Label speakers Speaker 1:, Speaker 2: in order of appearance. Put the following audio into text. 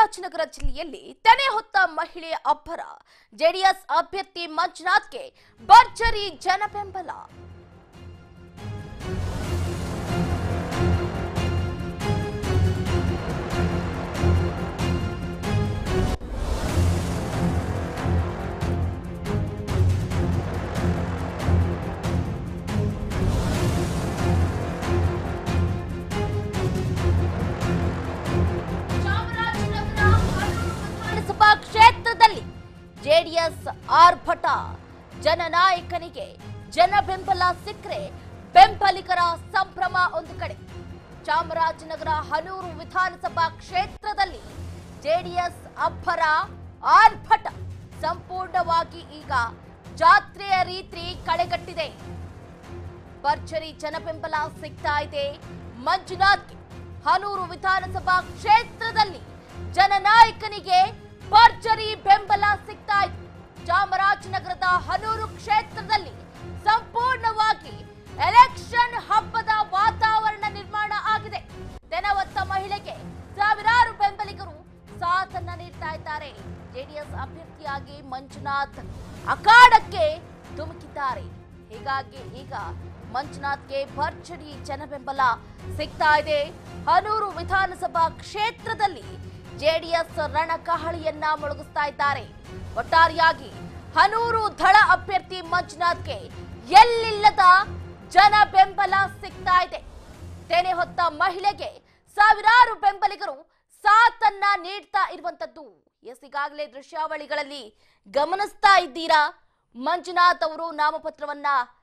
Speaker 1: ಚಾಮರಾಜನಗರ ಜಿಲ್ಲೆಯಲ್ಲಿ ತೆನೆ ಹೊತ್ತ ಮಹಿಳೆಯ ಅಬ್ಬರ ಜೆಡಿಎಸ್ ಅಭ್ಯರ್ಥಿ ಮಂಜುನಾಥ್ಗೆ ಭರ್ಜರಿ ಜನಬೆಂಬಲ ಚಾಮರಾಜನಗರ ಹನೂರು ವಿಧಾನಸಭಾ ಕ್ಷೇತ್ರದಲ್ಲಿ ಜೆಡಿಎಸ್ ಆರ್ಭಟ ಜನನಾಯಕನಿಗೆ ಜನ ಬೆಂಬಲ ಸಿಕ್ಕರೆ ಬೆಂಬಲಿಗರ ಸಂಭ್ರಮ ಒಂದು ಕಡೆ ಚಾಮರಾಜನಗರ ಹನೂರು ವಿಧಾನಸಭಾ ಕ್ಷೇತ್ರದಲ್ಲಿ ಜೆಡಿಎಸ್ ಅಬ್ಬರ ಆರ್ಭಟ ಸಂಪೂರ್ಣವಾಗಿ ಈಗ ಜಾತ್ರೆಯ ರೀತಿ ಕಳೆಗಟ್ಟಿದೆ ಭರ್ಜರಿ ಜನಬೆಂಬಲ ಸಿಗ್ತಾ ಇದೆ ಮಂಜುನಾಥ್ಗೆ ಹನೂರು ವಿಧಾನಸಭಾ ಕ್ಷೇತ್ರದಲ್ಲಿ ಜನನಾಯಕನಿಗೆ ಭರ್ಜರಿ ಬೆಂಬಲ ಸಿಗ್ತಾ ಇದೆ ಚಾಮರಾಜನಗರದ ಹನೂರು ಕ್ಷೇತ್ರದಲ್ಲಿ ಸಂಪೂರ್ಣವಾಗಿ ಎಲೆಕ್ಷನ್ ಹಬ್ಬದ ವಾತಾವರಣ ನಿರ್ಮಾಣ ಆಗಿದೆ ತೆನವತ್ತ ಮಹಿಳೆಗೆ ಸಾವಿರಾರು ಬೆಂಬಲಿಗರು ಸಾಥನ್ನ ನೀಡ್ತಾ ಇದ್ದಾರೆ ಜೆಡಿಎಸ್ ಅಭ್ಯರ್ಥಿಯಾಗಿ ಮಂಜುನಾಥ್ ಅಖಾಡಕ್ಕೆ ಧುಮುಕಿದ್ದಾರೆ ಹೀಗಾಗಿ ಈಗ ಮಂಜುನಾಥ್ಗೆ ಭರ್ಜರಿ ಜನಬೆಂಬಲ ಸಿಗ್ತಾ ಇದೆ ಹನೂರು ವಿಧಾನಸಭಾ ಕ್ಷೇತ್ರದಲ್ಲಿ ಜೆಡಿಎಸ್ ರಣಕಹಳಿಯನ್ನ ಮೊಳಗಿಸ್ತಾ ಇದ್ದಾರೆ ಒಟ್ಟಾರೆಯಾಗಿ ಹನೂರು ದಳ ಅಭ್ಯರ್ಥಿ ಮಂಜುನಾಥ್ಗೆ ಎಲ್ಲಿಲ್ಲದ ಜನ ಬೆಂಬಲ ಸಿಗ್ತಾ ಇದೆ ತೆನೆ ಹೊತ್ತ ಮಹಿಳೆಗೆ ಸಾವಿರಾರು ಬೆಂಬಲಿಗರು ಸಾಥನ್ನ ನೀಡ್ತಾ ಇರುವಂತದ್ದು ಎಸ್ ಈಗಾಗಲೇ ದೃಶ್ಯಾವಳಿಗಳಲ್ಲಿ ಗಮನಿಸ್ತಾ ಇದ್ದೀರಾ ಮಂಜುನಾಥ್ ಅವರು ನಾಮಪತ್ರವನ್ನ